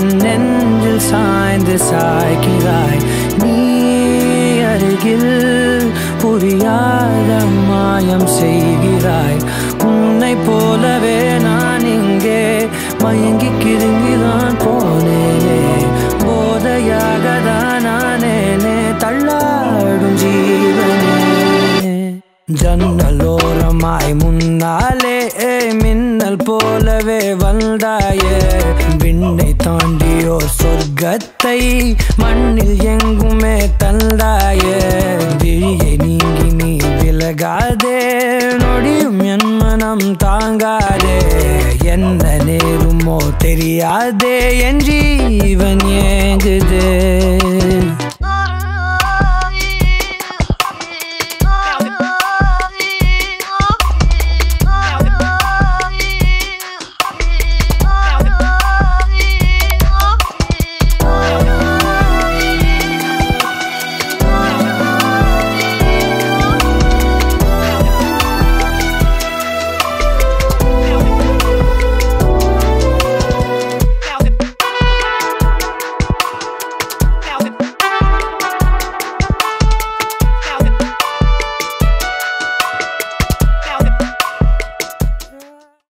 என் நெஞ்சில் சாய்ந்து சாய்கிறாய் நீ அருகில் புரியாத மாயம் செய்கிறாய் உன்னை போலவே நான் இங்கே மயங்கி கிருங்கிதான் போனேனே போதையாக தான் நானேனே தள்ளாடும் ஜீவனே ஜன்னலோரமாய் முன்னாலே மின்னல் போலவே வந்தாயே விண்ணை தாண்டியோர் சொர்க்கத்தை மண்ணில் எங்குமே தந்தாயே விழியை நீங்கி நீ விலகாதே நொடியும் என் மனம் தாங்காதே என்ன நேருமோ தெரியாதே என் ஜீவன் ஏங்குதே